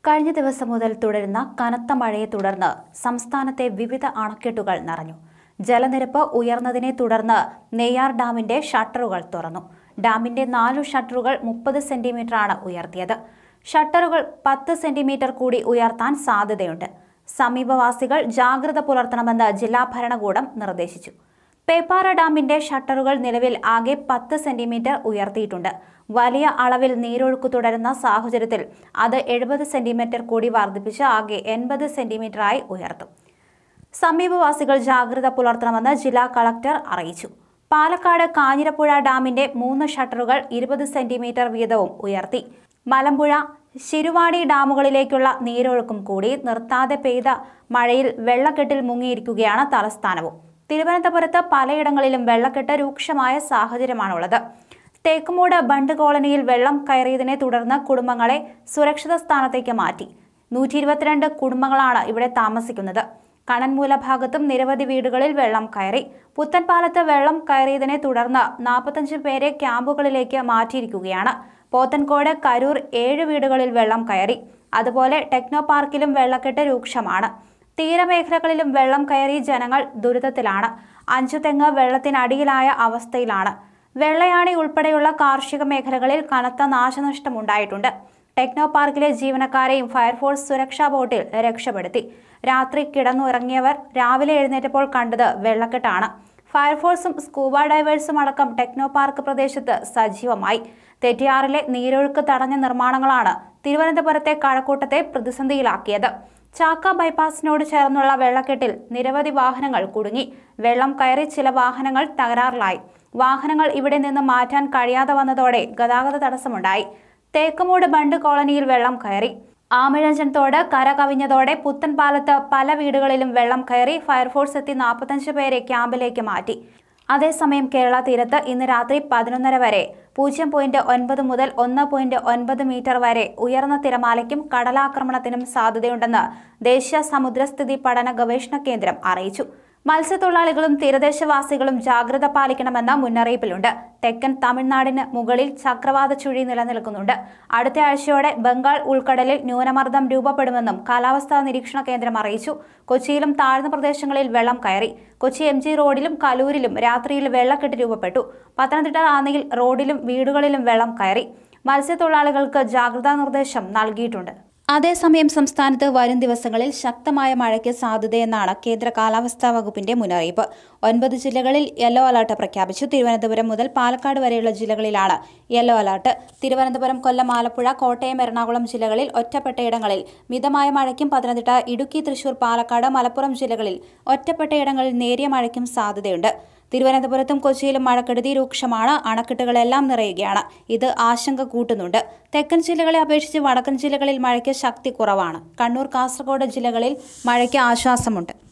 കഴിഞ്ഞ ദിവസം മുതൽ തുടരുന്ന കനത്ത മഴയെ തുടർന്ന് സംസ്ഥാനത്തെ വിവിധ അണക്കെട്ടുകൾ നിറഞ്ഞു ജലനിരപ്പ് ഉയർന്നതിനെ തുടർന്ന് നെയ്യാർ ഡാമിന്റെ ഷട്ടറുകൾ തുറന്നു ഡാമിന്റെ നാലു ഷട്ടറുകൾ മുപ്പത് സെന്റിമീറ്ററാണ് ഉയർത്തിയത് ഷട്ടറുകൾ പത്ത് സെന്റിമീറ്റർ കൂടി ഉയർത്താൻ സാധ്യതയുണ്ട് സമീപവാസികൾ ജാഗ്രത പുലർത്തണമെന്ന് ജില്ലാ ഭരണകൂടം നിർദ്ദേശിച്ചു പേപ്പാറ ഡാമിന്റെ ഷട്ടറുകൾ നിലവിൽ ആകെ പത്ത് സെന്റിമീറ്റർ ഉയർത്തിയിട്ടുണ്ട് വലിയ അളവിൽ നീരൊഴുക്ക് തുടരുന്ന സാഹചര്യത്തിൽ അത് എഴുപത് സെന്റിമീറ്റർ കൂടി വർദ്ധിപ്പിച്ച് ആകെ എൺപത് സെന്റിമീറ്ററായി ഉയർത്തും സമീപവാസികൾ ജാഗ്രത പുലർത്തണമെന്ന് ജില്ലാ കളക്ടർ അറിയിച്ചു പാലക്കാട് കാഞ്ഞിരപ്പുഴ ഡാമിന്റെ മൂന്ന് ഷട്ടറുകൾ ഇരുപത് സെന്റിമീറ്റർ വീതവും ഉയർത്തി മലമ്പുഴ ശിരുവാടി ഡാമുകളിലേക്കുള്ള നീരൊഴുക്കും കൂടി നിർത്താതെ പെയ്ത മഴയിൽ വെള്ളക്കെട്ടിൽ മുങ്ങിയിരിക്കുകയാണ് തലസ്ഥാനവും തിരുവനന്തപുരത്ത് പലയിടങ്ങളിലും വെള്ളക്കെട്ട് രൂക്ഷമായ സാഹചര്യമാണുള്ളത് തേക്കുമൂട് ബണ്ട് കോളനിയിൽ വെള്ളം കയറിയതിനെ തുടർന്ന് കുടുംബങ്ങളെ സുരക്ഷിത സ്ഥാനത്തേക്ക് മാറ്റി നൂറ്റി ഇരുപത്തിരണ്ട് കുടുംബങ്ങളാണ് ഇവിടെ താമസിക്കുന്നത് കണൻമൂല ഭാഗത്തും നിരവധി വീടുകളിൽ വെള്ളം കയറി പുത്തൻപാലത്ത് വെള്ളം കയറിയതിനെ തുടർന്ന് നാൽപ്പത്തഞ്ച് പേരെ ക്യാമ്പുകളിലേക്ക് മാറ്റിയിരിക്കുകയാണ് പോത്തൻകോട് കരൂർ ഏഴ് വീടുകളിൽ വെള്ളം കയറി അതുപോലെ ടെക്നോ പാർക്കിലും വെള്ളക്കെട്ട് രൂക്ഷമാണ് തീരമേഖലകളിലും വെള്ളം കയറി ജനങ്ങൾ ദുരിതത്തിലാണ് അഞ്ചു തെങ്ങ് വെള്ളത്തിനടിയിലായ അവസ്ഥയിലാണ് വെള്ളയാണി ഉൾപ്പെടെയുള്ള കാർഷിക മേഖലകളിൽ കനത്ത നാശനഷ്ടമുണ്ടായിട്ടുണ്ട് ടെക്നോ പാർക്കിലെ ജീവനക്കാരെയും ഫയർഫോഴ്സ് സുരക്ഷാ ബോട്ടിൽ രക്ഷപ്പെടുത്തി രാത്രി കിടന്നുറങ്ങിയവർ രാവിലെ എഴുന്നേറ്റപ്പോൾ കണ്ടത് വെള്ളക്കെട്ടാണ് ഫയർഫോഴ്സും സ്കൂബ ഡൈവേഴ്സും അടക്കം ടെക്നോ പാർക്ക് പ്രദേശത്ത് സജീവമായി തെറ്റിയാറിലെ നീരൊഴുക്ക് തടഞ്ഞ നിർമ്മാണങ്ങളാണ് തിരുവനന്തപുരത്തെ കഴക്കൂട്ടത്തെ പ്രതിസന്ധിയിലാക്കിയത് ചാക്ക ബൈപ്പാസിനോട് ചേർന്നുള്ള വെള്ളക്കെട്ടിൽ നിരവധി വാഹനങ്ങൾ കുടുങ്ങി വെള്ളം കയറി ചില വാഹനങ്ങൾ തകരാറിലായി വാഹനങ്ങൾ ഇവിടെ നിന്ന് മാറ്റാൻ കഴിയാതെ വന്നതോടെ ഗതാഗത തടസ്സമുണ്ടായി തേക്കുമൂട് ബണ്ട് കോളനിയിൽ വെള്ളം കയറി ആമിഴഞ്ചൻ തോട് കര കവിഞ്ഞതോടെ പുത്തൻപാലത്ത് പല വീടുകളിലും വെള്ളം കയറി ഫയർഫോഴ്സ് എത്തി നാൽപ്പത്തഞ്ച് പേരെ ക്യാമ്പിലേക്ക് മാറ്റി അതേസമയം കേരള തീരത്ത് ഇന്ന് രാത്രി പതിനൊന്നര വരെ പൂജ്യം പോയിന്റ് ഒൻപത് മുതൽ ഒന്ന് പോയിന്റ് ഒൻപത് മീറ്റർ വരെ ഉയർന്ന തിരമാലയ്ക്കും കടലാക്രമണത്തിനും സാധ്യതയുണ്ടെന്ന് ദേശീയ സമുദ്രസ്ഥിതി പഠന ഗവേഷണ കേന്ദ്രം അറിയിച്ചു മത്സ്യത്തൊഴിലാളികളും തീരദേശവാസികളും ജാഗ്രത പാലിക്കണമെന്ന മുന്നറിയിപ്പിലുണ്ട് തെക്കൻ തമിഴ്നാടിന് മുകളിൽ ചക്രവാത ചുഴി നിലനിൽക്കുന്നുണ്ട് അടുത്ത ആഴ്ചയോടെ ബംഗാൾ ഉൾക്കടലിൽ ന്യൂനമർദ്ദം രൂപപ്പെടുമെന്നും കാലാവസ്ഥാ നിരീക്ഷണ കേന്ദ്രം അറിയിച്ചു കൊച്ചിയിലും താഴ്ന്ന പ്രദേശങ്ങളിൽ വെള്ളം കയറി കൊച്ചി എം ജി റോഡിലും കലൂരിലും രാത്രിയിൽ വെള്ളക്കെട്ട് രൂപപ്പെട്ടു പത്തനംതിട്ട റാന്നിയിൽ റോഡിലും വീടുകളിലും വെള്ളം കയറി മത്സ്യത്തൊഴിലാളികൾക്ക് ജാഗ്രതാ നിർദ്ദേശം നൽകിയിട്ടുണ്ട് അതേസമയം സംസ്ഥാനത്ത് വരും ദിവസങ്ങളിൽ ശക്തമായ മഴയ്ക്ക് സാധ്യതയെന്നാണ് കേന്ദ്ര കാലാവസ്ഥാ വകുപ്പിന്റെ മുന്നറിയിപ്പ് ഒൻപത് ജില്ലകളിൽ യെല്ലോ അലർട്ട് പ്രഖ്യാപിച്ചു തിരുവനന്തപുരം മുതൽ പാലക്കാട് വരെയുള്ള ജില്ലകളിലാണ് യെല്ലോ അലർട്ട് തിരുവനന്തപുരം കൊല്ലം ആലപ്പുഴ കോട്ടയം എറണാകുളം ജില്ലകളിൽ ഒറ്റപ്പെട്ടയിടങ്ങളിൽ മിതമായ മഴയ്ക്കും പത്തനംതിട്ട ഇടുക്കി തൃശൂർ പാലക്കാട് മലപ്പുറം ജില്ലകളിൽ ഒറ്റപ്പെട്ടയിടങ്ങളിൽ നേരിയ മഴയ്ക്കും സാധ്യതയുണ്ട് തിരുവനന്തപുരത്തും കൊച്ചിയിലും മഴക്കെടുതി രൂക്ഷമാണ് അണക്കെട്ടുകളെല്ലാം നിറയുകയാണ് ഇത് ആശങ്ക കൂട്ടുന്നുണ്ട് തെക്കൻ ജില്ലകളെ അപേക്ഷിച്ച് വടക്കൻ ജില്ലകളിൽ മഴയ്ക്ക് ശക്തി കുറവാണ് കണ്ണൂർ കാസർഗോഡ് ജില്ലകളിൽ മഴയ്ക്ക് ആശ്വാസമുണ്ട്